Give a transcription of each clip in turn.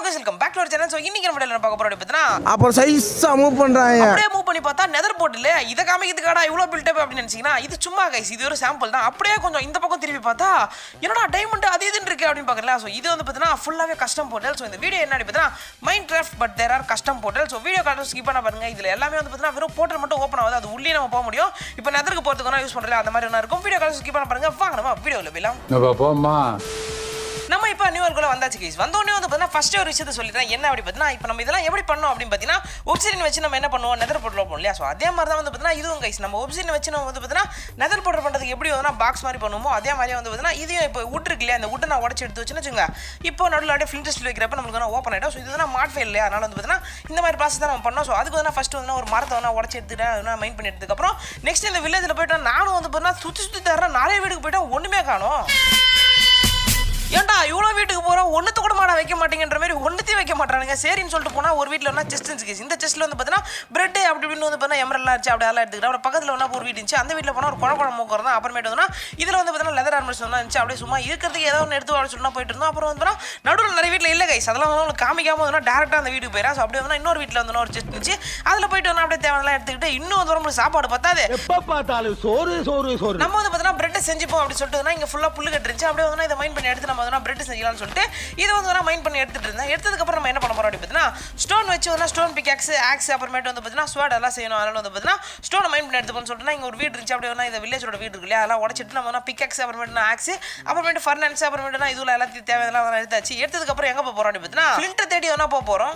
Welcome back to ஒரு channel so இன்னைக்கு நம்ம வீடியோல பார்க்க போறோம் பார்த்தீங்கன்னா அப்புறம் சைஸா மூவ் பண்றாங்க அப்படியே மூவ் பண்ணி பார்த்தா நெதர் போர்ட்டில் இதை காமிக்கிறதுக்காடா இவ்வளோ பில்டப் அப்படின்னு நினைச்சீங்கன்னா இது சும்மா கைஸ் இது ஒரு சாம்பிள் தான் அப்படியே கொஞ்சம் இந்த பக்கம் திருப்பி பார்த்தா என்னடா டைமண்ட் அது இதுன்னு இருக்கு அப்படின்னு பார்க்கலாம் ஸோ இது வந்து பார்த்தீங்கன்னா ஃபுல்லாகவே கஸ்டம் போர்ட்டல் ஸோ இந்த வீடியோ என்ன பார்த்தீங்கன்னா Minecraft but there are custom portal so video card skip பண்ண பாருங்க இதில் எல்லாமே வந்து பார்த்தீங்கன்னா வெறும் போர்ட்டல் மட்டும் ஓப்பன் ஆகுது அது உள்ளே நம்ம போக முடியும் இப்போ நெதருக்கு போகிறதுக்கு யூஸ் பண்ணுறேன் அந்த மாதிரி ஒன்றா இருக்கும் வீடியோ கார்டு ஸ்கிப் பண்ண பாருங்க வாங்க நம்ம வீடியோவில் போயிடலாம் நம்ம போம்மா நம்ம இப்போ நியூ இயர்க்குள்ள வந்தாச்சு கேஸ் வந்தோடனே வந்து பார்த்தீங்கன்னா ஃபர்ஸ்ட் ஒரு விஷயத்தை சொல்லிடுறேன் என்ன அப்படி பார்த்தீங்கன்னா இப்போ நம்ம இதெல்லாம் எப்படி பண்ணோம் அப்படின்னு பார்த்தீங்கன்னா ஒப்சிடின் வச்சு நம்ம என்ன பண்ணுவோம் நெதர் போட்டு வைப்போம் இல்லையா ஸோ அதே மாதிரி தான் வந்து பார்த்தீங்கன்னா இதுவும் கைஸ் நம்ம ஒப்சிடின் வச்சு நம்ம வந்து பார்த்தீங்கன்னா நெதர் போட்டு பண்ணுறதுக்கு எப்படி வந்து பாக்ஸ் மாதிரி பண்ணுவோமோ அதே மாதிரி வந்து பார்த்தீங்கன்னா இதையும் இப்போ wood இருக்கு இல்லையா அந்த wood நான் உடச்சி எடுத்து வச்சுன்னு வச்சுங்க இப்போ நடுவில் அப்படியே ஃபில்டர் ஸ்டில் வைக்கிறப்ப நமக்கு வந்து ஓப்பன் ஆகிடும் ஸோ இது வந்து மாட் ஃபைல் இல்லையா அதனால வந்து பார்த்தீங்கன்னா இந்த மாதிரி ப்ராசஸ் தான் நம்ம பண்ணோம் ஸோ அதுக்கு வந்து ஃபர்ஸ்ட் வந்து ஒரு மரத்தை வந்து உடச்சி எடுத்துட்டேன் மைண்ட் பண்ணி எடுத்ததுக்கப்புறம் நெக்ஸ்ட் இந்த வில்லேஜில் போயிட்டு நானும் வந்து பார்த்தீங்கன்னா சுற்றி சுற்றி தர நிறைய வீட்டுக்கு போயிட்டா ஒன்றுமே காணும் ஏன்டா இவ்வளோ வீட்டுக்கு போகிறோம் ஒன்றுத்து கூட மாடா வைக்க மாட்டேங்கிற மாதிரி ஒன்றுத்தையும் வைக்க மாட்டானுங்க சரின்னு சொல்லிட்டு போனால் ஒரு வீட்டில் ஒன்றா செஸ்ட் இருந்துச்சு இந்த செஸ்ட்டில் வந்து பார்த்தீங்கன்னா பிரெட் அப்படி இப்படின்னு வந்து பார்த்தீங்கன்னா எமரெல்லாம் இருந்துச்சு அப்படி எல்லாம் எடுத்துக்கிட்டு அப்புறம் பக்கத்தில் ஒன்றா ஒரு வீடு இருந்துச்சு அந்த வீட்டில் போனால் ஒரு குழப்பம் மூக்கர் தான் அப்புறமேட்டு வந்து இதில் வந்து பார்த்தீங்கன்னா லெதர் ஆர்மர்ஸ் ஒன்றா இருந்துச்சு அப்படியே சும்மா இருக்கிறதுக்கு ஏதோ ஒன்று எடுத்து வாட சொல்லி போயிட்டு இருந்தோம் அப்புறம் வந்து பார்த்தீங்கன்னா நடுவில் நிறைய வீட்டில் இல்லை கைஸ் அதெல்லாம் வந்து உங்களுக்கு காமிக்காம வந்து டேரெக்டாக அந்த வீட்டுக்கு போயிடா ஸோ அப்படியே வந்து இன்னொரு வீட்டில் வந்து ஒரு செஸ்ட் இருந்துச்சு அதில் போயிட்டு வந்து அப்படியே தேவையெல்லாம் எடுத்துக்கிட்டு இன்னும் வந்து நம்மளுக்கு சாப்பாடு பத்தாது எப்ப பார்த்தாலும் சோறு சோறு சோறு நம்ம வந்து பார்த்தீங்கன்னா பிரெட் செஞ்சுப்போம் அப்படி சொல்லிட்டு வந்து இங்கே ஃபுல்லாக புல்லு கட்டுருச்சு அப்படியே வந்து இதை மைண்ட் பண்ணி எடுத்து நம்ம வந்து பிரெட் செஞ்சலாம்னு சொல்லிட்டு இதை வந்து நான் மைண்ட் பண்ணி எடுத்துட்டு இருந்தேன் எடுத்ததுக்கப்புறம் நம்ம என்ன பண்ண போறோம் அப்படி பார்த்தீங்கன்னா ஸ்டோன் வச்சு வந்து ஸ்டோன் பிகாக்ஸ் ஆக்ஸ் அப்புறமேட்டு வந்து பார்த்தீங்கன்னா ஸ்வாட் எல்லாம் செய்யணும் அதனால வந்து பார்த்தீங்கன்னா ஸ்டோனை மைண்ட் பண்ணி எடுத்துப்போம்னு சொல்லிட்டு இங்கே ஒரு வீடு இருந்துச்சு அப்படியே வந்து இந்த வில்லேஜோட வீடு இருக்கு இல்லையா அதெல்லாம் உடச்சிட்டு நம்ம வந்து பிகாக்ஸ் அப்புறமேட்டு ஆக்ஸ் அப்புறமேட்டு ஃபர்னான்ஸ் அப்புறமேட்டு இதுல எல்லாத்தையும் தேவையெல்லாம் எடுத்தாச்சு எடுத்ததுக்கப்புறம் எங்கே போக போறோம் அப்படி பார்த்தீங்கன்னா ஃபில்டர் தேடி வேணா போக போகிறோம்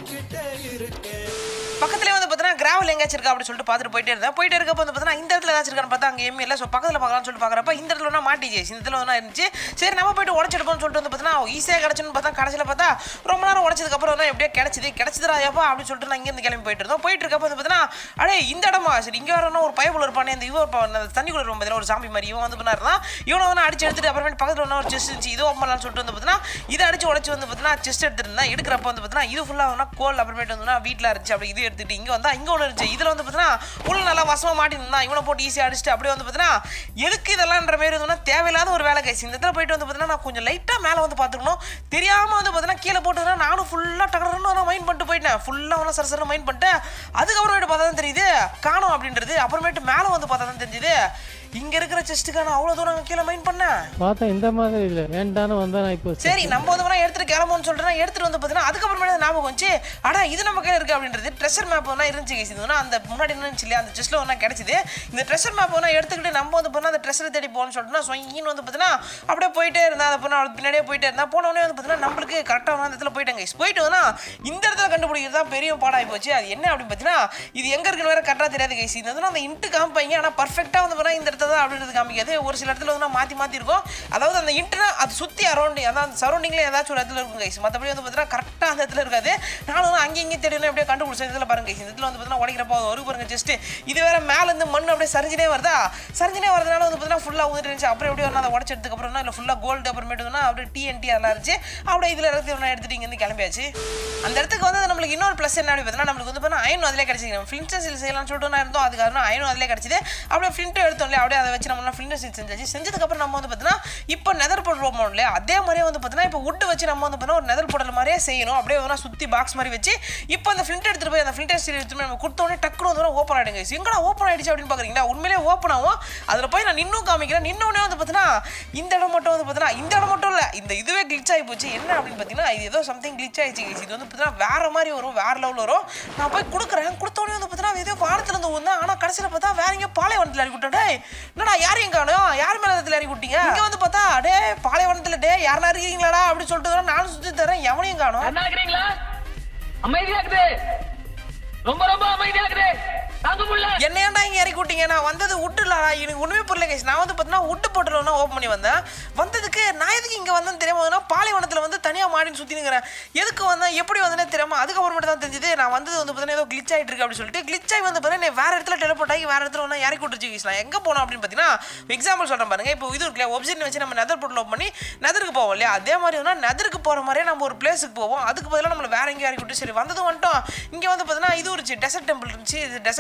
பக்கத்துலேயே வந்து பார்த்தீங்கன்னா கிராவல் எங்கேயாச்சும் இருக்கா அப்படின்னு சொல்லிட்டு பார்த்துட்டு போயிட்டே இருந்தேன் போயிட்டே இருக்கப்போ வந்து பார்த்தீங்கன்னா இந்த இடத்துல ஏதாச்சும் இருக்கான்னு பார்த்தா அங்கே எம்மி இல்லை ஸோ பக்கத்தில் பார்க்கலாம்னு சொல்லிட்டு பார்க்குறப்ப இந்த இடத்துல ஒன்றா மாட்டிச்சு இந்த இடத்துல ஒன்றா இருந்துச்சு சரி நம்ம போயிட்டு உடச்செடுப்போம்னு சொல்லிட்டு வந்து பார்த்தீங்கன்னா ஈஸியாக கிடச்சுன்னு பார்த்தா கடைசியில் பார்த்தா ரொம்ப நேரம் உடச்சதுக்கப்புறம் வந்து எப்படியோ கிடச்சிது கிடச்சிதுடா ஏப்பா அப்படின்னு சொல்லிட்டு நான் இங்கேருந்து கிளம்பி போயிட்டு இருந்தோம் போயிட்டு இருக்கப்போ வந்து பார்த்தீங்கன்னா அடே இந்த இடமா சரி இங்கே வரணும் ஒரு பயபுல இருப்பானே இந்த இவன் இருப்பான் அந்த தண்ணிக்குள்ள இருப்பான் பார்த்தீங்கன்னா ஒரு சாமி மாதிரி இவன் வந்து பண்ணா இருந்தான் இவனை வந்து அடிச்சு எடுத்துட்டு அப்புறமேட்டு பக்கத்தில் ஒன்று ஒரு செஸ்ட் இருந்துச்சு இது ஓப்பன் பண்ணலாம்னு சொல்லிட்டு வந்து பார்த்தீங்கன்னா இதை அடிச்சு உடச்சு வந்து பார்த்தீங்கன்னா செஸ்ட் எடுத்துட்டு இருந்தேன் எடுக்கிறப்ப வந்து பார்த்தீங்கன்னா இது ஃபுல்லாக வந்து கோல் அப்புறமேட்டு வந்து வீட்டில் இருந்துச்சு அப்படி இது எடுத்துட்டு இங்கே வந்தா இங்கே ஒன்று இருந்துச்சு இதில் வந்து பார்த்தீங்கன்னா உள்ள நல்லா வசமாக மாட்டிருந்தான் இவனை போட்டு ஈஸியாக அடிச்சுட்டு அப்படியே வந்து பார்த்தீங்கன்னா எதுக்கு இதெல்லாம்ன்ற மாதிரி இருந்தோம்னா தேவையில்லாத ஒரு வேலை கைசி இந்த இடத்துல போயிட்டு வந்து பார்த்தீங்கன்னா நான் கொஞ்சம் லைட்டாக மேலே வந்து பார்த்துக்கணும் தெரியாமல் வந்து பார்த்தீங்கன்னா கீழே போட்டுதுன்னா நானும் ஃபுல்லாக டக்கடன்னு நான் மைண்ட் பண்ணிட்டு போயிட்டேன் ஃபுல்லாக ஒன்றா சரசர மைண்ட் பண்ணிட்டேன் அதுக்கப்புறமேட்டு பார்த்தா தான் தெரியுது காணும் அப்படின்றது அப்புறமேட்டு மேலே வந்து பார்த்தா தான் தெரிஞ்சுது இங்கே இருக்கிற செஸ்ட்டுக்கான அவ்வளோ தூரம் கீழே மைண்ட் பண்ணேன் பார்த்தா இந்த மாதிரி இல்லை வேண்டான்னு வந்தா நான் இப்போ சரி நம்ம வந்து வேணா எடுத்துட்டு கிளம்புன்னு சொல்லிட்டு நான் எடுத்துட்டு வந்து பார்த்தீங்கன்னா அதுக்கப்புறமே தான் ஞாபகம் வந்துச்சு அடா இது நம்ம கையில் இருக்கு அப்படின்றது ட்ரெஷர் மேப் வேணா இருந்துச்சு guys. இது வேணா அந்த முன்னாடி இருந்துச்சு இல்லையா அந்த செஸ்ல ஒன்றா கிடைச்சிது இந்த ட்ரெஷர் மேப் வேணா எடுத்துக்கிட்டு நம்ம வந்து போனால் அந்த ட்ரெஷரை தேடி போகணும்னு சொல்லிட்டு சொங்கின்னு வந்து பார்த்தீங்கன்னா அப்படியே போயிட்டே இருந்தா அதை பொண்ணு அவளுக்கு பின்னாடியே போயிட்டே இருந்தா போன உடனே வந்து பார்த்தீங்கன்னா நம்மளுக்கு கரெக்டாக வந்து அந்த இடத்துல போயிட்டாங்க guys. போயிட்டு வந்து இந்த இடத்துல கண்டுபிடிக்கிறது தான் பெரிய பாடாகி போச்சு அது என்ன அப்படின்னு பார்த்தீங்கன்னா இது எங்க இருக்குன்னு வேற கரெக்டாக தெரியாது கைஸ் இது வந்து அந்த இன்ட்டு காமிப்பாங்க ஆனால் பர்ஃபெக்டாக வந்து பார்த்தீங்கன்னா இந்த இடத்துல தான் அப்படின்றது காமிக்காது ஒரு சில இடத்துல வந்து மாற்றி மாற்றி இருக்கும் அதாவது அந்த இன்ட்டுனா அது சுற்றி அரௌண்ட் அதான் சரௌண்டிங்கில் ஏதாச்சும் ஒரு இடத்துல இருக்கும் கைஸ் மற்றபடி வந்து பார்த்தீங்கன்னா கரெக்டாக அந்த இடத்துல இருக்காது நானும் வந்து அங்கேயும் இங்கேயும் தெரியணும் எப்படியே கண்டுபிடிச்ச இதில் பாருங்க guys. இந்த இடத்துல வந்து பார்த்தீங்கன்னா உடைக்கிறப்போ அது ஒரு பாருங்க ஜஸ்ட் இது வேற மேலேருந்து மண் அப்படியே சரிஞ்சினே வருதா சரிஞ்சினே வரதுனால வந்து பார்த்தீங்கன்னா ஃபுல்லாக ஊதிட்டு இருந்துச்சு அப்புறம் எப்படி ஒன்று அதை உடச்சதுக்கு அப்புறம் இல்லை ஃபுல்லாக கோல்டு அப்புறமேட்டு அப்படியே டிஎன்டி அதெல்லாம் இருந்துச்சு அப்படியே இதில் இடத்துல ஒன்றா எடுத்துட்டு இங்கேருந்து கிளம்பியாச்சு அந்த இடத்துக்கு வந்து நம்மளுக்கு இன்னொரு ப்ளஸ் என்ன அப்படி பார்த்தீங்கன்னா நம்மளுக்கு வந்து பார்த்தீங்கன்னா அயன் அதிலே கிடச்சிது ஃப்ளின்ட் ஸ்டீல் செய்யலாம்னு சொல்லிட்டு நான் இருந்தோம் அதுக்கு காரணம் அயன் அதிலே கிடச்சிது அப்படியே ஃப்ளிண்ட்டும் எடுத்தோம் இல்லையா அப்படியே அதை வச்சு நம்ம ஃப்ளின்ட் ஸ்டீல் செஞ்சாச்சு செஞ்சதுக்கப்புறம் நம்ம வந்து பார்த்தீங்கன்னா இப்போ நெதர் பொருள் போடணும் இல்லையா அதே மாதிரியே வந்து பார்த்தீங்கன்னா இப்போ உட்டு வச்சு நம்ம வந்து பார்த்தீங்கன்னா ஒரு நெதர் பொருள் மாதிரியே செய்யணும் அப்படியே வந்து சுற்றி பாக்ஸ் மாதிரி வச்சு இப்போ அந்த ஃப்ளிண்ட் எடுத்துட்டு போய் அந்த ஃப்ளிண்ட் ஸ்டீல் எடுத்துட்டு போய் நம்ம கொடுத்தோடனே டக்குனு வந்து ஓப்பன் ஆகிடுங்க எங்கடா ஓப்பன் ஆயிடுச்சு அப்படின்னு பார்க்குறீங்களா உண்மையிலே ஓப்பன் ஆகும் அதில் போய் நான் இன்னும் காமிக்கிறேன் நின்னோடனே வந்து பார்த்தீங்கன்னா இந்த இடம் மட்டும் வந்து பார்த்தீங்கன்னா இந்த இடம் மட்டும் இல்லை இந்த இதுவே கிளிச் ஆகி போச்சு என்ன அப்படின்னு பார்த்தீங்கன்னா இது ஏதோ சம்திங் கிளிச் ஆயிடுச்சு guys. இது வந்து பார்த்தீங்கன்னா வேற மாதிரி வரும் வேற லெவலில் வரும் நான் போய் கொடுக்குறேன் கொடுத்தோடனே வந்து பார்த்தீங்கன்னா ஏதோ வானத்துல இருந்து வந்தேன் ஆனால் கடைசியில் பார்த்தா வேற எங்கேயோ பாலைவனத்தில் இறக்கி விட்டா டேய் என்னடா யாரையும் காணும் யார் மேலே இடத்துல இறக்கி விட்டீங்க இங்கே வந்து பார்த்தா டே பாலைவனத்தில் டே யாருனா இருக்கீங்களாடா அப்படின்னு சொல்லிட்டு நானும் சுற்றி தரேன் எவனையும் காணும் நல்லா இருக்கிறீங்களா அமைதியா இருக்குது ரொம்ப ரொம்ப அமைதியா இருக்குது தாங்க முடியல என்ன ஏன்டா இங்கே இறக்கி விட்டீங்க நான் வந்தது உட்டுலடா எனக்கு ஒன்றுமே புரியல கைஸ் நான் வந்து பார்த்தீங்கன்னா உட்டு போட்டுல ஓப்பன் பண்ணி வந்தேன் வந்ததுக்கு நான் எதுக்கு இங்கே வந்தேன்னு தெரியாம வந்தேன்னா பாலைவனத்தில் வந்து தனியாக மாடின்னு சுற்றினுங்கிறேன் எதுக்கு வந்தேன் எப்படி வந்தேனே தெரியாம அதுக்கப்புறமேட்டு தான் தெரிஞ்சது நான் வந்தது வந்து பார்த்தீங்கன்னா ஏதோ கிளிச் ஆகிட்டு இருக்கு அப்படின்னு சொல்லிட்டு கிளிச் ஆகி வந்து பார்த்தீங்கன்னா வேற இடத்துல டெலிபோர்ட் ஆகி வேற இடத்துல வந்து இறக்கி விட்டுருச்சு guys. நான் எங்கே போனோம் அப்படின்னு பார்த்தீங்கன்னா எக்ஸாம்பிள் சொல்கிறேன் பாருங்க இப்போ இது இருக்குல்ல ஒப்ஜெக்ட் வச்சு நம்ம நெதர் போட்டு ஓப்பன் பண்ணி நெதருக்கு போவோம் இல்லையா அதே மாதிரி வந்து நெதருக்கு போகிற மாதிரியே நம்ம ஒரு பிளேஸுக்கு போவோம் அதுக்கு பதிலாக நம்மளை வேற எங்கேயும் இறக்கி விட்டு சரி வந்தது வந்துட்டோம் இங்கே வந்து பார்த்தீங்கன்னா இது ஒரு டெசர்ட் டெம்பிள் இருந்துச்சு இது டெசர்ட்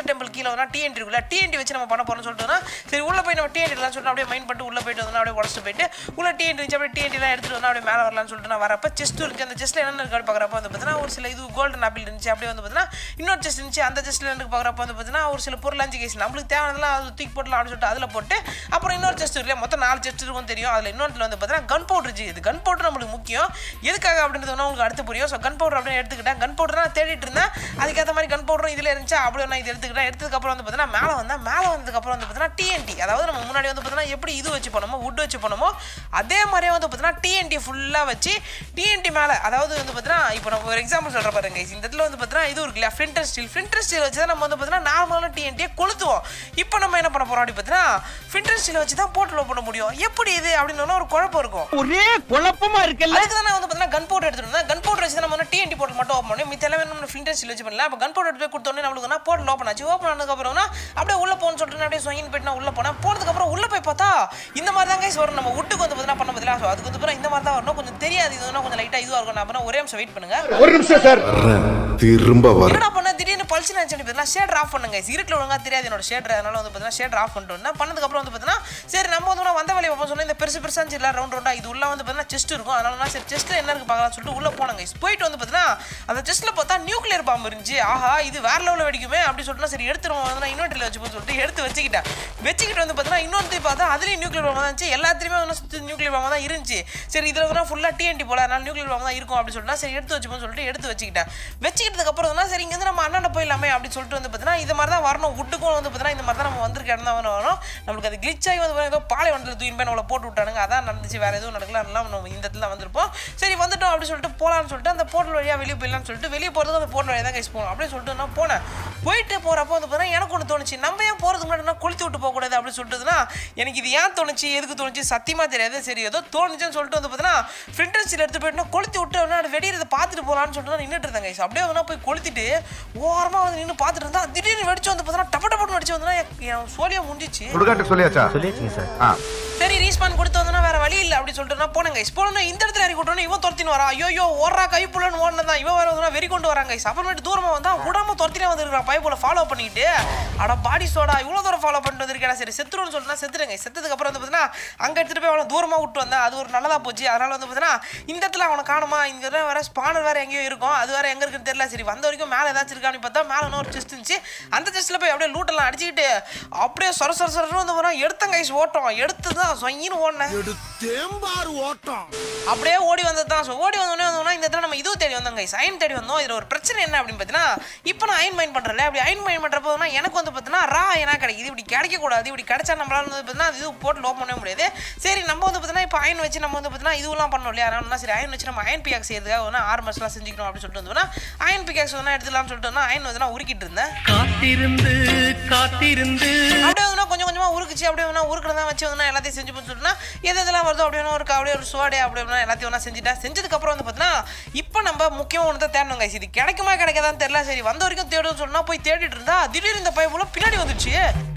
டெம்பிள் கீழே வந்து டிஎன்டி இருக்குல்ல டிஎன்டி வச்சு நம்ம பண்ண போறோம்னு சொல்லிட்டு சரி உள்ள போய் நம்ம டிஎன்டி எல்லாம் சொல்லிட்டு அப்படியே மைண்ட் பண்ணிட்டு உள்ள போயிட்டு வந்து அப்படியே உடச்சிட்டு போயிட்டு உள்ள டிஎன்டி இருந்துச்சு அப்படியே டிஎன்டி எல்லாம் எடுத்துட்டு வந்து அப்படியே மேலே வரலாம்னு சொல்லிட்டு நான் வரப்ப செஸ்ட் இருந்துச்சு அந்த செஸ்ட்ல என்ன இருக்கு பார்க்குறப்ப வந்து பார்த்தீங்கன்னா ஒரு சில இது கோல்டன் ஆப்பிள் இருந்துச்சு அப்படியே வந்து பார்த்தீங்கன்னா இன்னொரு செஸ்ட் இருந்துச்சு அந்த செஸ்ட்ல இருந்து பார்க்குறப்ப வந்து பார்த்தீங்கன்னா ஒரு சில பொருள் அஞ்சு கேஸ் நம்மளுக்கு தேவையானதெல்லாம் அது தூக்கி போடலாம் அப்படின்னு சொல்லிட்டு அதில் போட்டு அப்புறம் இன்னொரு செஸ்ட் இருக்கு மொத்தம் நாலு செஸ்ட் இருக்கும் தெரியும் அதில் இன்னொன்று வந்து பார்த்தீங்கன்னா கன் பவுடர் இருந்துச்சு இது கன் பவுடர் நம்மளுக்கு முக்கியம் எதுக்காக அப்படின்றது வேணா உங்களுக்கு அடுத்து புரியும் ஸோ கன் பவுடர் அப்படின்னு எடுத்துக்கிட்டேன் கன் பவுடர் நான் தேடிட்டு இருந்தேன் அதுக்கேற்ற மாதிரி கன் பவுடரும் இதில் இருந்துச்சு அப்படியே நான் இது எடுத்துக்கிட்டேன் எடுத்ததுக்கப்புறம் வந்து பார்த்தீங்கன்னா மேலே வந்தேன் மேலே வந்ததுக்கப்புறம் வந்து பார்த்தீங்கன்னா டிஎன்டி அதாவது நம்ம முன்னாடி வந்து பார்த்தீங்கன்னா எப்படி இது வச்சு போனோமோ வுட் வச்சு போனோமோ அதே மாதிரியே வந்து பார்த்தீங்கன்னா டிஎன்டி ஃபுல்லாக வச்சு டிஎன்டி மேலே அதாவது வந்து பார்த்தீங்கன்னா இப்போ நம்ம ஒரு எக்ஸாம்பிள் சொல்கிற பாருங்க இந்த இடத்துல வந்து பார்த்தீங்கன்னா இது இருக்கு இல்லையா ஃப்ளிண்டர் ஸ்டீல் ஃப்ளிண்டர் ஸ்டீல் வச்சு தான் நம்ம வந்து பார்த்தீங்கன்னா நார்மலான டிஎன்டியை கொளுத்துவோம் இப்போ நம்ம என்ன பண்ண போகிறோம் அப்படி பார்த்தீங்கன்னா ஃப்ளிண்டர் ஸ்டீல் வச்சு தான் போட்டு பண்ண முடியும் எப்படி இது அப்படின்னு ஒரு குழப்பம் இருக்கும் ஒரே குழப்பமா இருக்குல்ல அதுக்கு தான் நான் வந்து பார்த்தீங்கன்னா கன் பவுடர் எடுத்துட்டு வந்தேன் கன் பவுடர் வச்சு நம்ம வந்து டிஎன்டி போட்டு மட்டும் ஓப்பன் பண்ணி மித்த எல்லாமே நம்ம ஃபில்டர் ஸ்டில் வச்சு பண்ணலாம் அப்போ கன் பவுடர் எடுத்து போய் கொடுத்தோன்னே நம்மளுக்கு என்ன போட்டு ஓப்பன் ஆச்சு ஓப்பன் ஆனதுக்கப்புறம்னா அப்படியே உள்ள போகணும்னு சொல்லிட்டு நான் அப்படியே சொங்கின்னு போயிட்டு நான் உள்ள போனேன் போனதுக்கப்புறம் உள்ள போய் பார்த்தா இந்த மாதிரி தான் கைஸ் வரும் நம்ம விட்டுக்கு வந்து பார்த்தீங்கன்னா பண்ண பதிலாக ஸோ அதுக்கு வந்து அப்புறம் இந்த மாதிரி தான் வரணும் கொஞ்சம் தெரியாது இது வந்து கொஞ்சம் லைட்டாக இதுவாக இருக்கும் நான் அப்புறம் ஒரே நிமிஷம் வெயிட் பண்ணுங்க ஒரு நிமிஷம் சார் திரும்ப வர என்னடா பண்ண திடீர்னு பல்ஸ் நினைச்சு பார்த்தீங்கன்னா ஷேட் ஆஃப் பண்ணுங்க இருட்டில் ஒழுங்கா தெரியாது என்னோட ஷேட் அதனால வந்து பார்த்தீங்கன்னா ஷேட் ஆஃப் பண்ணிட்டு வந்தேன் பண்ணதுக்கப்புறம் வந்து பார்த்தீங்கன்னா சரி நம்ம வந்து வந்த வேலையை பார்ப்போம் சொன்னா இந்த பெருசு பெருசா இல்லை ரவுண்ட் ரவுண்டா இது உள்ள வந்து பார்த்தீங்கன்னா செஸ்ட் இருக்கும் அதனால நான் சரி செஸ்ட்ல என்ன இருக்கு பார்க்கலாம் சொல்லிட்டு உள்ள போனாங்க போயிட்டு வந்து பார்த்தீங்கன்னா அந்த செஸ்ட்ல பார்த்தா நியூக்ளியர் பாம்பு இருந்துச்சு ஆஹா இது வேற லெவலில் வெடிக்குமே அப்படி சொல்லிட்டு சரி எடுத்துருவோம் வந்து நான் இன்வெர்டர்ல வச்சுப்போம் சொல்லிட்டு எடுத்து வச்சுக்கிட்டேன் வச்சுக்கிட்டு வந்து பார்த்தீங்கன்னா இன்னொன்று பார்த்தா அதுலேயும் நியூக்ளியர் பாம்பு தான் இருந்துச்சு எல்லாத்துலேயுமே வந்து சுற்றி நியூக்ளியர் பாம்பு தான் இருந்துச்சு சரி இதில் வந்து ஃபுல்லாக டிஎன்டி போல அதனால நியூக்ளியர் பாம்பு தான் இருக்கும் அப்படின்னு சொல்லிட்டு சரி எடுத்து வச்சுப்போம் சொல்லிட்டு எடுத்து வச்சுக்கிட்டேன் வச்சுக்கிட்டதுக்கு அப்புறம் தான் சரி இங்கேருந்து நம்ம அண்ணாண்ட போயிடலாமே அப்படின்னு சொல்லிட்டு வந்து பார்த்தீங்கன்னா இது மாதிரி தான் வரணும் வுட்டுக்கும் வந்து பார்த்தீங்கன்னா இந்த மாதிரி தான் நம்ம வந்திருக்க இடம் தான் வரும் நம்மளுக்கு அது glitch ஆகி வந்து பாத்தீங்கன்னா ஏதோ பாலை வண்டல தூயின் போய் நம்மளை போட்டு விட்டானுங்க அதான் நடந்துச்சு வேற எதுவும் நடக்கல அதெல்லாம் நம்ம இந்த இடத்துல வந்திருப்போம் சரி வந்துட்டோம் அப்படின்னு சொல்லிட்டு போகலான்னு சொல்லிட்டு அந்த போர்ட்டல் வழியாக வெளியே போயிடலாம்னு சொல்லிட்டு வெளியே போகிறதுக்கு அந்த போர்ட்டல் வழியாக தான் கைஸ் போகணும் அப்படின்னு சொல்லிட்டு நான் போனேன் போயிட்டு போகிறப்போ வந்து பார்த்தீங்கன்னா எனக்கு ஒன்று தோணுச்சு நம்ம ஏன் போகிறதுக்கு முன்னாடி நான் கொளுத்தி விட்டு போகக்கூடாது அப்படின்னு சொல்லிட்டுனா எனக்கு இது ஏன் தோணுச்சு எதுக்கு தோணுச்சு சத்தியமாக தெரியாது சரி ஏதோ தோணுச்சுன்னு சொல்லிட்டு வந்து பார்த்தீங்கன்னா ஃப்ரிண்டர்ஸில் எடுத்து போயிட்டு நான் கொளுத்தி விட்டு வந்து அது வெடிக்கிறத பார்த்துட்டு போகலான்னு சொல்லிட்டு நான் நின்றுட்டு இருந்தேன் கைஸ் அப்படியே வந்து போய் கொளுத்திட்டு ஓரமாக வந்து நின்று பார்த்துட்டு இருந்தா திடீர்னு வெடிச்சு வந்து பார்த்தீங்கன்னா டப்ப டப்பட்டு வெடிச்சு வந்தா என் சோழியா முடிஞ்சிச்சு சுடுகாட்டு சொல்லியாச்சா சொல்லியாச்சுங்க சார் ஆ சரி ரீஸ்பான் கொடுத்து வந்தோன்னா வேற வழி இல்லை அப்படி சொல்லிட்டு நான் போனேன் கைஸ் போனோம் இந்த இடத்துல இறக்கி விட்டோன்னு இவன் துரத்தின்னு வரா ஐயோ ஓடுறா கை புள்ளன்னு ஓடினதான் இவன் வேற வந்து வெறி கொண்டு வராங்க கைஸ் அப்புறமேட்டு தூரமா வந்தா விடாம துரத்தினே வந்துருக்கான் பைப் போல ஃபாலோ பண்ணிட்டு அட பாடி சோடா இவ்வளோ தூரம் ஃபாலோ பண்ணிட்டு வந்திருக்கேன் சரி செத்துருன்னு சொல்லிட்டு நான் செத்துருங்க செத்ததுக்கு அப்புறம் வந்து பார்த்தீங்கன்னா அங்கே எடுத்துட்டு போய் அவனை தூரமா விட்டு வந்தேன் அது ஒரு நல்லதா போச்சு அதனால வந்து பார்த்தீங்கன்னா இந்த இடத்துல அவனை காணுமா இங்க வேற வேற ஸ்பானர் வேற எங்கேயோ இருக்கும் அது வேற எங்க இருக்குன்னு தெரியல சரி வந்த வரைக்கும் மேலே ஏதாச்சும் இருக்கான்னு பார்த்தா மேலே இன்னும் ஒரு செஸ்ட் இருந்துச்சு அந்த செஸ்ட்ல போய் அப்படியே லூட்டெல்லாம் அடிச்சுக்கிட்டு அப்படியே சொர சொர சொரன்னு வந்து போனா எடுத்தேன் கைஸ் ஓட்டம் எடுத்து தான் சொங்கின்னு ஓடினேன் தேம்பாறு ஓட்டம் அப்படியே ஓடி வந்தது தான் ஸோ ஓடி வந்தோடனே வந்தோம்னா இந்த இடத்துல நம்ம இது தேடி வந்தோம் கைஸ் அயன் தேடி வந்தோம் இதில் ஒரு பிரச்சனை என்ன அப்படின்னு பார்த்தீங்கன்னா இப்போ நான் அயன் மைண்ட் பண்ணுறேன் அப்படி அயன் மைண்ட் பண்ணுறப்போ எனக்கு வந்து பார்த்தீங்கன்னா ரா ஏன்னா கிடைக்குது இப்படி கிடைக்கக்கூடாது இப்படி கிடைச்சா நம்மளால வந்து பார்த்தீங்கன்னா அது இது போட்டு லோ பண்ணவே முடியாது சரி நம்ம வந்து பார்த்தீங்கன்னா இப்போ அயன் வச்சு நம்ம வந்து பார்த்தீங்கன்னா இதுவெல்லாம் பண்ணோம் இல்லையா அதனால சரி அயன் வச்சு நம்ம அயன் பிகாக்ஸ் செய்யறதுக்காக ஒன்று ஆறு மாசம்லாம் செஞ்சுக்கணும் அப்படின்னு சொல்லிட்டு வந்தோம்னா அயன் பிகாக்ஸ் ஒன்றா எடுத்துலாம்னு சொல்லிட்டு வந்தா அயன் வந்து நான் உருக்கிட்டு இருந்தேன் காத்திருந்து காத்திருந்து அப்படியே வந்து கொஞ்சம் கொஞ்சமா உருக்குச்சு அப்படியே வேணா உருக்கிறதா வச்சு வந்து எல்லாத்தையும் செஞ்சு சொல்லிட்டுனா எது எதெல்லாம் வருதோ அப்படியே வேணா ஒரு அப்படியே ஒரு சோடே அப்படியே வேணா எல்லாத்தையும் ஒன்றா செஞ்சுட்டேன் செஞ்சதுக்கு அப்புறம் வந்து பார்த்தீங்கன்னா இப்போ நம்ம முக்கியமாக ஒன்று தான் தேடணும் guys. இது கிடைக்குமா கிடைக்காதான்னு தெரியல சரி வந்த வரைக்கும் தேடுன்னு சொன்னா போய் தேடிட்டு இருந்தா திடீர்னு இந்த பைப்புல பின்னாடி வந்துச்சு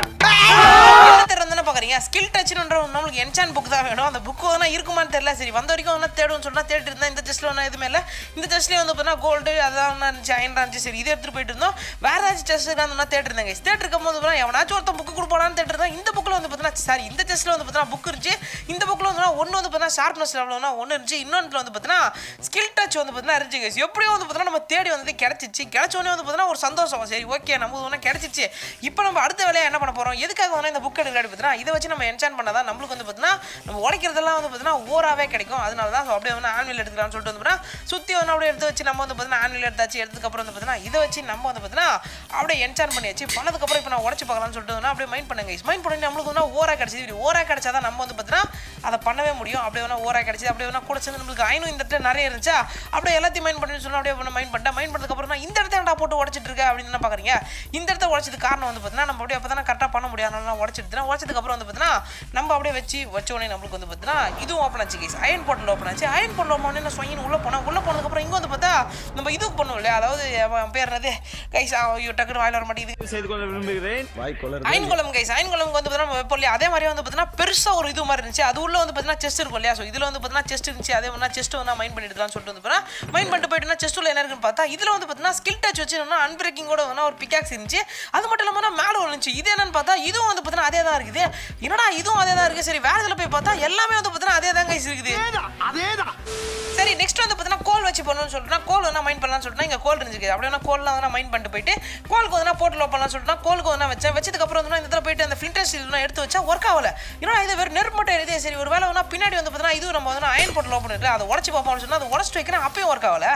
என்ன தேடுறதுன்னு பாக்குறீங்க ஸ்கில் டச்னுன்ற நம்மளுக்கு என்சான் புக் தான் வேணும் அந்த புக் வந்து இருக்குமான்னு தெரியல சரி வந்த வரைக்கும் வந்து தேடுன்னு சொன்னா தேடிட்டு இருந்தேன் இந்த செஸ்ட்ல ஒன்றும் எதுவுமே இல்லை இந்த செஸ்ட்லேயே வந்து பார்த்தீங்கன்னா கோல்டு அதான் ஒண்ணு இருந்துச்சு அயன் இருந்துச்சு சரி இதை எடுத்துட்டு போயிட்டு இருந்தோம் வேற ஏதாச்சும் செஸ்ட் இருக்கான்னு தேட்டு இருந்தேன் guys. தேட்டு இருக்கும் போது பார்த்தீங்கன்னா எவனாச்சும் ஒருத்தன் புக்கு கொடுப்பானான்னு தேட்டு இருந்தேன் இந்த புக்கில் வந்து பார்த்தீங்கன்னா சாரி இந்த செஸ்ட்ல வந்து பார்த்தீங்கன்னா புக் இருந்துச்சு இந்த புக்கில் வந்து ஒன்று வந்து பார்த்தீங்கன்னா ஷார்ப்னஸ் லெவலில் ஒன்று இருந்துச்சு இன்னொன்று வந்து பார்த்தீங்கன்னா ஸ்கில் டச் வந்து பார்த்தீங்கன்னா இருந்துச்சு guys. எப்படியோ வந்து பார்த்தீங்கன்னா நம்ம தேடி வந்து கிடைச்சிச்சு கிடைச்சோடனே வந்து பார்த்தீங்கன்னா ஒரு சந்தோஷம் சரி ஓகே நம்ம ஒன்று கிடைச்சிச்சு இப்போ நம்ம அடுத்த வேலையை என்ன பண்ண போறோம் எதுக்காக வந்து இந்த புக் எடுக்கிறாடி பார்த்தீங்கன்னா இதை வச்சு நம்ம என்சான் பண்ணாதான் நம்மளுக்கு வந்து பார்த்தீங்கன்னா நம்ம உடைக்கிறதெல்லாம் வந்து பார்த்தீங்கன்னா ஓராவே கிடைக்கும் அதனால தான் so அப்படியே வந்து ஆன்வல் எடுத்துக்கலாம்னு சொல்லிட்டு வந்து பார்த்தீங்கன்னா சுற்றி வந்து அப்படியே எடுத்து வச்சு நம்ம வந்து பார்த்தீங்கன்னா ஆன்வல் எடுத்தாச்சு எடுத்ததுக்கப்புறம் வந்து பார்த்தீங்கன்னா இதை வச்சு நம்ம வந்து பார்த்தீங்கன்னா அப்படியே என்சான் பண்ணியாச்சு பண்ணதுக்கப்புறம் இப்போ நான் உடச்சு பார்க்கலாம்னு சொல்லிட்டு வந்து அப்படியே மைண்ட் பண்ணுங்க மைண்ட் பண்ணி நம்மளுக்கு வந்து ஓரா கிடைச்சது இப்படி ஓரா கிடைச்சாதான் நம்ம வந்து பார்த்தீங்கன்னா அதை பண்ணவே முடியும் அப்படியே வேணா ஓரா கிடைச்சது அப்படியே வேணா கூட சேர்ந்து நம்மளுக்கு ஐநூறு இந்த இடத்துல நிறைய இருந்துச்சா அப்படியே எல்லாத்தையும் மைண்ட் பண்ணி சொன்னா அப்படியே மைண்ட் பண்ணிட்டேன் மைண்ட் பண்ணதுக்கப்புறம் நான் இந்த இடத்த ஏன்டா போட்டு உடச்சிட்டு இருக்க அப்படின்னு என்ன பார்க்குறீங்க இந்த இடத்த உடச்சதுக்கு காரணம் வந்து பார்த்தீங்கன்னா நம்ம அப்படியே அப்போ தான் கரெக்டாக பண்ண முடியாது அதனால நான் உடச்சிட்டு உடச்சதுக்கு அப்புறம் வந்து பார்த்தீங்கன்னா நம்ம அப்படியே வச்சு வச்ச உடனே நம்மளுக்கு வந்து பார்த்தீங்கன்னா இதுவும் ஓப்பன் ஆச்சு கேஸ் அயன் போட்டில் ஓப்பன் ஆச்சு அயன் போட்டில் ஓப்பன் உடனே நான் சொங்கின்னு உள்ளே போனேன் உள்ளே போனதுக்கப்புறம் இங்கே வந்து பார்த்தா நம்ம இது பண்ணுவோம் இல்லையா அதாவது அவன் பேர் என்னது கைஸ் ஐயோ டக்குனு வாயில் வர மாட்டேங்குது செய்து கொள்ள விரும்புகிறேன் ஐன்குளம் கைஸ் ஐன்குளம் வந்து பார்த்தீங்கன்னா வைப்போம் இல்லையா அதே மாதிரி வந்து பார்த்தீங்கன்னா பெருசாக ஒரு இது மாதிரி இருந்துச்சு அது உள்ள வந்து பார்த்தீங்கன்னா செஸ்ட் இருக்கும் இல்லையா ஸோ இதில் வந்து பார்த்தீங்கன்னா செஸ்ட் இருந்துச்சு அதே மாதிரி செஸ்ட் வந்து மைண்ட் பண்ணிட்டுலாம் சொல்லிட்டு வந்து பார்த்தீங்கன்னா மைண்ட் பண்ணிட்டு போயிட்டுனா செஸ்ட் உள்ள என்ன இருக்குன்னு பார்த்தா இதில் வந்து பார்த்தீங்கன்னா ஸ்கில் டச் வச்சு என்ன அன்பிரேக்கிங்கோட வந்து ஒரு பிக்காக்ஸ் இருந்துச்சு அது மட்டும் இல்லாமல் மேலே இருந்துச்சு இது என்னன்னு பார்த்தா இதுவும் வந்து பார்த்தீங்கன்னா அதே தான் இருக்குது என்னடா இதுவும் அதே தான் இருக்குது சரி வேற இதில் போய் பார்த்தா எல்லாமே வந்து பார்த்தீங்கன்னா அதே தான் கைஸ் இருக்குது அதேதான் சரி நெக்ஸ்ட் வந்து பார்த்தீங்கன்னா கோல் வச்சு பண்ணணும்னு சொல்லிட்டு கோல் வந்து மைண்ட் பண்ணலாம்னு சொல்லிட்டு இங்கே கோல் இருந்துச்சு அப்படியே நான் கோல்லாம் வந்து மைண்ட் பண்ணிட்டு போயிட்டு கோலுக்கு வந்து போட்டு லோ பண்ணலாம்னு சொல்லிட்டு நான் கோலுக்கு வந்து வச்சேன் வச்சதுக்கு அப்புறம் வந்து நான் இந்த இடத்துல போயிட்டு அந்த ஃபில்டர் ஸ்டீல் எடுத்து வச்சா ஒர்க் ஆகல ஏன்னா இது வெறும் நெருப்பு மட்டும் எரியுதே சரி ஒரு வேலை வந்து பின்னாடி வந்து பார்த்தீங்கன்னா இது நம்ம வந்து அயன் போட்டு லோ பண்ணிட்டு அதை உடச்சி பார்ப்போம்னு சொன்னா அதை உடச்சிட்டு வைக்கிறேன் அப்பயும் ஒர்க் ஆகல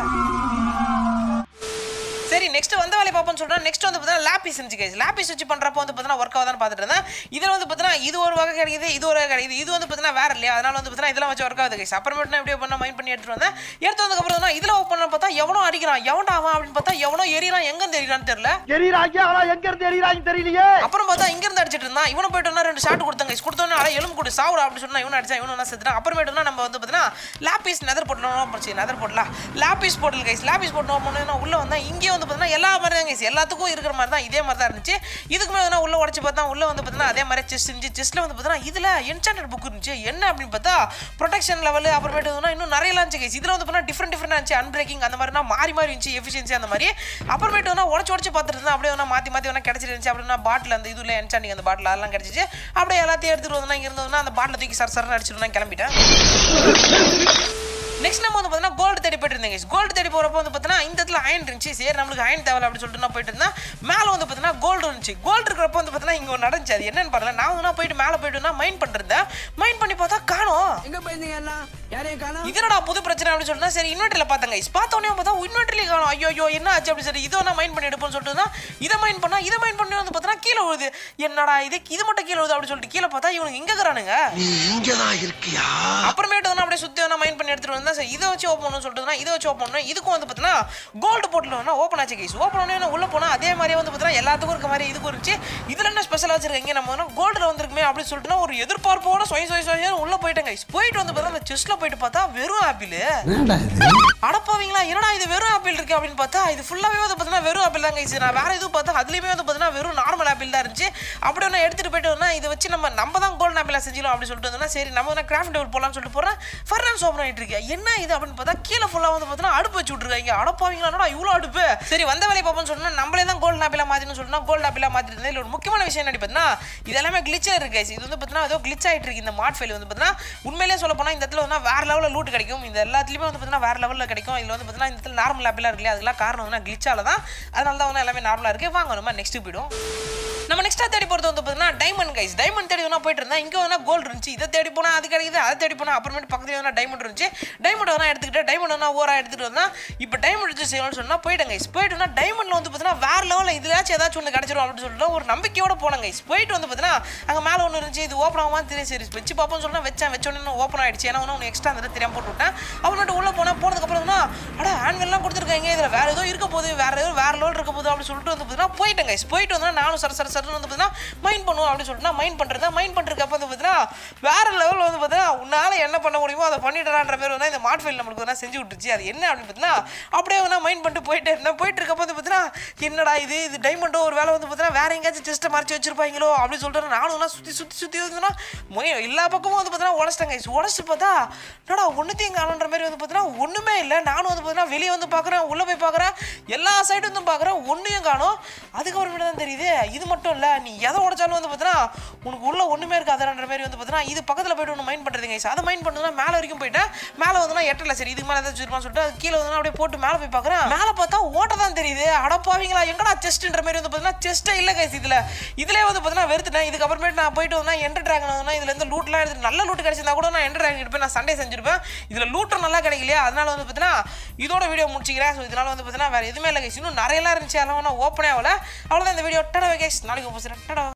சரி நெக்ஸ்ட் வந்த வேலையை பார்ப்போம்னு சொல்றேன் நெக்ஸ்ட் வந்து பார்த்தீங்கன்னா லேபிஸ் இருந்துச்சு கைஸ் லேபிஸ் வச்சு பண்றப்போ வந்து பார்த்தீங்கன்னா ஒர்க் ஆகுதான்னு பார்த்துட்டு இருந்தேன் இதில் வந்து பார்த்தீங்கன்னா இது ஒரு வகை கிடைக்குது இது ஒரு வகை கிடைக்குது இது வந்து பார்த்தீங்கன்னா வேற இல்லையா அதனால வந்து பார்த்தீங்கன்னா இதெல்லாம் வச்சு ஒர்க் ஆகுது கைஸ் அப்புறமேட்டு நான் எப்படியோ பண்ண மைண்ட் பண்ணி எடுத்துட்டு வந்தேன் எடுத்து வந்ததுக்கப்புறம் தான் இதில் ஓப்பன் பண்ண பார்த்தா எவனோ அடிக்கிறான் எவன்டா அவன் அப்படின்னு பார்த்தா எவனோ எரியறான் எங்க தெரியுறான்னு தெரியல எரியறாங்க ஆனா எங்க இருந்து எரியறாங்க தெரியலையே அப்புறம் பார்த்தா இங்க இருந்து அடிச்சிட்டு இருந்தான் இவனை போயிட்டு வந்தா ரெண்டு ஷாட் கொடுத்தாங்க கொடுத்தோன்னே அட எலும்பு கொடு சாவுடா அப்படின்னு சொன்னா இவனை அடிச்சா இவனை செத்துட்டான் அப்புறமேட்டு நம்ம வந்து பார்த்தீங்கன்னா லாபிஸ் நெதர் போட்டலாம் போச்சு நெதர் போடலாம் லாபிஸ் போட்டல் கைஸ் லாபிஸ் போட்டு போனோம்னா உள்ள வந்தா இங்கே வந்து பார்த்தீங்கன்னா எல்லா மாதிரி தான் கைஸ் எல்லாத்துக்கும் இருக்கிற மாதிரி தான் இதே மாதிரி தான் இருந்துச்சு இதுக்குமே வந்து உள்ள உடச்சு பார்த்தா உள்ள வந்து பார்த்தீங்கன்னா அதே மாதிரி செஸ் இருந்துச்சு செஸ்ல வந்து பார்த்தீங்கன்னா இதுல என்சாண்டட் புக் இருந்துச்சு என்ன அப்படின்னு பார்த்தா ப்ரொடெக்ஷன் லெவல் அப்புறமேட்டு வந்து இன்னும் நிறைய இருந்துச்சு கைஸ் இதுல வந்து பார்த்தீங்கன்னா டிஃப்ரெண்ட் டிஃப்ரெண்ட் இருந்துச்சு அன்பிரேக்கிங் அந்த மாதிரினா மாறி மாறி இருந்துச்சு எஃபிஷியன்சி அந்த மாதிரி அப்புறமேட்டு வந்து உடச்சு உடச்சு பார்த்துட்டு இருந்தா அப்படியே வந்து மாற்றி மாற்றி வேணா கிடச்சிருந்துச்சு அப்படின்னா பாட்டில் அந்த இதுல என்சாண்டிங் அந்த பாட்டில் அதெல்லாம் கிடச்சிச்சு அப்படியே எல்லாத்தையும் எடுத்துட்டு வந்தா இங்க இருந்ததுன்னா அந்த பாட்டில் தூக்கி சர சரன்னு அடிச்சிட்டு நான் கிளம்பிட்டேன் நெக்ஸ்ட் நம்ம வந்து பார்த்தீங்கன்னா கோல்டு தேடி போயிட்டு இருந்தேங்க கோல்டு தேடி போகிறப்போ வந்து பார்த்தீங்கன்னா இந்த இடத்துல அயன் இருந்துச்சு சரி நம்மளுக்கு அயன் தேவை அப்படின்னு சொல்லிட்டு நான் போயிட்டு இருந்தேன் மேலே வந்து பார்த்தீங்கன்னா கோல்டு இருந்துச்சு கோல்டு இருக்கிறப்ப வந்து பார்த்தீங்கன்னா இங்கே ஒன்று நடந்துச்சு அது என்னன்னு பாருங்க நான் வந்து போயிட்டு மேலே போயிட்டு மைண்ட் பண்ணிருந்தேன் மைண்ட் பண்ணி பார்த்தா காணோம் எங்க போயிருந்தீங்க எல்லாம் யாரையும் காணோம் இதனடா புது பிரச்சனை அப்படின்னு சொல்லிட்டு சரி இன்வெர்டரில் பார்த்தாங்க guys. பார்த்த உடனே பார்த்தா இன்வெர்டரில் காணும் ஐயோ ஐயோ என்ன ஆச்சு அப்படி சரி இதை நான் மைண்ட் பண்ணி எடுப்போம்னு சொல்லிட்டு தான் இதை மைண்ட் பண்ணா இதை மைண்ட் பண்ணி வந்து பார்த்தா கீழே விழுது என்னடா இது இது மட்டும் கீழே விழுது அப்படின்னு சொல்லிட்டு கீழே பார்த்தா இவனுக்கு இங்கே இருக்கிறானுங்க நீ இங்கதான் இருக்கியா அப்புறமேட்டு வந்து அப்படியே சுற்றி வந்து மைண்ட் பண்ணி எடுத்துட்டு வந்தா சரி இதை வச்சு ஓப்பன் பண்ணணும்னு சொல்லிட்டு இதை வச்சு ஓப்பன் பண்ணணும் இதுக்கும் வந்து பார்த்தீங்கன்னா கோல்டு போட்டில் வேணா ஓப்பன் ஆச்சு கைஸ் ஓப்பன் பண்ணி உள்ள போனால் அதே மாதிரி வந்து பார்த்தீங்கன்னா எல்லாத்துக்கும் இருக்க மாதிரி இதுக்கும் இருந்துச்சு இதில் என்ன ஸ்பெஷலாக வச்சிருக்கீங்க நம்ம வந்து கோல்டில் வந்திருக்குமே அப்படின்னு சொல்லிட்டு ஒரு எதிர்பார்ப்போட சொய் சொய் சொய் உள்ள போயிட்டேன் கைஸ் போயிட்டு வந்து பார்த்தா அந்த செஸ்ட்டில் போயிட்டு பார்த்தா வெறும் ஆப்பிள் அடப்பாவீங்களா என்னடா இது வெறும் ஆப்பிள் இருக்கு அப்படின்னு பார்த்தா இது ஃபுல்லாவே வந்து பார்த்தீங்கன்னா வெறும் ஆப்பிள் தான் கைஸ் நான் வேற எதுவும் பார்த்தா அதுலயுமே வந்து பார்த்தீங்கன்னா வெறும் நார்மல் ஆப்பிள் தான் இருந்துச்சு அப்படி ஒன்று எடுத்துட்டு போயிட்டு வந்தா இதை வச்சு நம்ம நம்ம தான் கோல்டன் ஆப்பிளா செஞ்சிடும் அப்படின்னு சொல்லிட்டு வந்தோம்னா சரி நம்ம வந்து கிராஃப்ட் டேபிள் போலாம்னு சொல்லிட்டு போறேன் ஃபர்னான்ஸ் ஓப்பன் ஆயிட்டு இருக்கு என்ன இது அப்படின்னு பார்த்தா கீழே ஃபுல்லா வந்து பார்த்தீங்கன்னா அடுப்பு வச்சு விட்டுருக்காங்க அடப்பாவீங்களா இவ்வளோ அடுப்பு சரி வந்த வேலையை பார்ப்போம்னு சொன்னா நம்மளே தான் கோல்டன் ஆப்பிளா மாத்தினு சொல்லிட்டு கோல்டன் ஆப்பிளா மாத்திருந்தேன் இதுல ஒரு முக்கியமான விஷயம் என்ன பார்த்தீங்கன்னா இது எல்லாமே கிளிச்சா இருக்கு guys. இது வந்து பார்த்தீங்கன்னா ஏதோ கிளிச் ஆயிட்டு இருக்கு இந்த மாட் ஃபைல் வந்து பார்த்தீங்கன்னா உண்மையிலேயே சொல்ல போனா இந்த இடத்துல வந்து வேற லெவலில் லூட் கிடைக்கும் இந்த எல்லாத்துலயுமே வந்து பார்த்தீங்கன்னா வேற லெவலில் கிடைக்கும் இதுல வந்து பார்த்தீங்கன்னா இந்த இடத்துல நார்மல் ஆப்பிளாக இருக்கு இல்லையா அதுக்கெல்லாம் காரணம் வந்து கிளிச்சால தான் அதனால தான் வந்து எல்லாமே நார்மலாக இருக்கு வாங்க நம்ம நெக்ஸ்ட் போயிடும் நம்ம நெக்ஸ்ட்டாக தேடி போகிறது வந்து பார்த்தீங்கன்னா டைமண்ட் கைஸ் டைமண்ட் தேடி வேணா போயிட்டு இருந்தா இங்கே வேணா கோல்டு இருந்துச்சு இதை தேடி போனா அது கிடைக்குது அதை தேடி போனா அப்புறமேட்டு பக்கத்துல வேணா டைமண்ட் இருந்துச்சு டைமண்ட் வேணா எடுத்துக்கிட்டு டைமண்ட் வேணா ஓரா எடுத்துட்டு வந்தா இப்போ டைமண்ட் வச்சு செய்யணும்னு சொன்னா போயிட்டேன் கைஸ் போயிட்டுனா டைமண்ட்ல வந்து பார்த்தீங்கன்னா வேற லெவலில் இதுலாச்சும் ஏதாச்சும் ஒன்று கிடைச்சிரும் அப்படின்னு சொல்லிட்டு ஒரு நம்பிக்கையோட போனேன் கைஸ் போயிட்டு வந்து பார்த்தீங்கன்னா அங்கே மேலே ஒன்று இருந்துச்சு இது ஓப்பன் ஆகாம தெரியும் சரி வச்சு பார்ப்போம்னு சொன்னா வச்சேன் வச்சோடனே ஓப்பன் ஆயிடுச்சு ஏன்னா ஒன்று எக்ஸ்ட்ரா அந்த தெரியாம போட்டு விட்டேன் அப்புறமேட்டு உள்ள போனா போனதுக்கப்புறம் தான் அட ஆன்வெல்லாம் கொடுத்துருக்காங்க இதில் வேற ஏதோ இருக்க போகுது வேற ஏதோ வேற லெவல் இருக்க போகுது அப்படின்னு சொல்லிட்டு வந்து பார்த்தீங்கன்னா போயிட்டேன் கைஸ் போயிட்டு வந்தா நானும் சர சர சரன்னு வந்து பார்த்தீங்கன்னா மைண்ட் பண்ணுவோம் அப்படின்னு சொல்லிட்டு நான் மைண்ட் பண்ணுறது மைண்ட் பண்ணுறதுக்கு வந்து பார்த்தீங்கன்னா வேற லெவலில் வந்து பார்த்தீங்கன்னா உன்னால் என்ன பண்ண முடியுமோ அதை பண்ணிடுறான்ற பேர் வந்து இந்த மாட் ஃபைல் நம்மளுக்கு வந்து செஞ்சு விட்டுருச்சு அது என்ன அப்படின்னு பார்த்தீங்கன்னா அப்படியே வந்து மைண்ட் பண்ணிட்டு போயிட்டு இருந்தேன் போயிட்டு இருக்கப்போ வந்து பார்த்தீங்கன்னா என்னடா இது இது டைமண்டோ ஒரு வேலை வந்து பார்த்தீங்கன்னா வேற எங்கேயாச்சும் செஸ்ட்டை மறைச்சு வச்சிருப்பாங்களோ அப்படின்னு சொல்லிட்டு நானும் சுற்றி சுற்றி சுற்றி வந்துன்னா எல்லா பக்கமும் வந்து பார்த்தீங்கன்னா உடச்சிட்டேன் கைஸ் உடச்சிட்டு பார்த்தா என்னடா ஒன்றுத்தையும் காணுன்ற மாதிரி வந்து பார்த்தீங்கன்னா ஒன்றுமே இல்லை நானும் வந்து பார்த்தீங்கன்னா வெளியே வந்து பார்க்குறேன் உள்ளே போய் பார்க்குறேன் எல்லா சைடு வந்து பார்க்குறேன் ஒன்றையும் காணும் அதுக்கப்புறமேட்டு தான் தெரியுது இது மட்டும் இல்லை நீ எதை உடைச்சாலும் வந்து பார்த்தீங்கன்னா உனக்கு உள்ள ஒன்றுமே இருக்காதுன்ற மாதிரி வந்து பார்த்தீங்கன்னா இது பக்கத்தில் போயிட்டு ஒன்று மைண்ட் பண்ணுறதுங்க அதை மைண்ட் பண்ணுறதுனா மேலே வரைக்கும் போயிட்டேன் மேலே வந்து நான் எட்டல சரி இதுக்கு மேலே ஏதாச்சும் இருப்பான்னு சொல்லிட்டு அது கீழே வந்து அப்படியே போட்டு மேலே போய் பார்க்குறேன் மேலே பார்த்தா ஓட்ட தான் தெரியுது அடப்பாவீங்களா எங்கடா செஸ்ட்ன்ற மாதிரி வந்து பார்த்தீங்கன்னா செஸ்ட்டே இல்லை கைஸ் இதில் இதுலேயே வந்து பார்த்தீங்கன்னா வெறுத்துட்டேன் இதுக்கப்புறமேட்டு நான் போயிட்டு வந்தா என்டர் ட்ராகன் வந்து இதுல இருந்து லூட்லாம் எடுத்து நல்ல லூட் கிடைச்சிருந்தா கூட நான் என்டர் ட்ராகன் எடுப்பேன் நான் சண்டே செஞ்சிருப்பேன் இதில் லூட்டும் நல்லா கிடைக்கலையா அதனால வந்து பார்த்தீங்கன்னா இதோட வீடியோ முடிச்சிக்கிறேன் ஸோ இதனால வந்து பார்த்தீங்கன்னா வேறு எதுவுமே இல்லை கைஸ் இன்னும் நிறையலாம் இருந்துச்சு அதெல்லாம் நான் ஓப்பனே ஆகல அவ்வளோதான் இந்த வீடியோ டடா கைஸ் நாளைக்கு போகிறேன் டடா